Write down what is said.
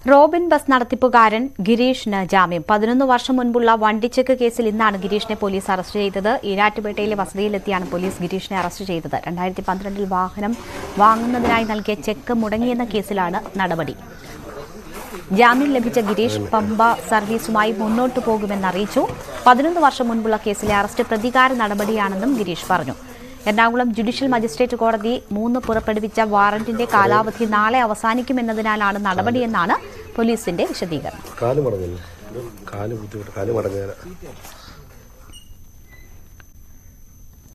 Robin bus നടത്തിപ്പുകാരൻ ഗിരീഷിന് ജാമ്യം പതിനൊന്ന് വർഷം മുൻപുള്ള വണ്ടിച്ചെക്ക് കേസിൽ ഇന്നാണ് ഗിരീഷിനെ പോലീസ് അറസ്റ്റ് ചെയ്തത് ഈരാറ്റുപേട്ടയിലെ വസതിയിലെത്തിയാണ് പോലീസ് ഗിരീഷിനെ അറസ്റ്റ് ചെയ്തത് രണ്ടായിരത്തി പന്ത്രണ്ടിൽ വാഹനം വാങ്ങുന്നതിനായി നൽകിയ ചെക്ക് മുടങ്ങിയെന്ന കേസിലാണ് നടപടി ജാമ്യം ലഭിച്ച ഗിരീഷ് പമ്പ സർവീസുമായി മുന്നോട്ടു പോകുമെന്ന് അറിയിച്ചു പതിനൊന്ന് വർഷം മുൻപുള്ള കേസിലെ അറസ്റ്റ് പ്രതികാര നടപടിയാണെന്നും ഗിരീഷ് പറഞ്ഞു എറണാകുളം ജുഡീഷ്യൽ മജിസ്ട്രേറ്റ് കോടതി മൂന്ന് പുറപ്പെടുവിച്ച വാറന്റിന്റെ കാലാവധി നാളെ അവസാനിക്കുമെന്നതിനാലാണ് നടപടിയെന്നാണ് പോലീസിന്റെ വിശദീകരണം കാല് മടങ്ങില്ല കാല് ബുദ്ധിമുട്ട് കാല് മടങ്ങാൻ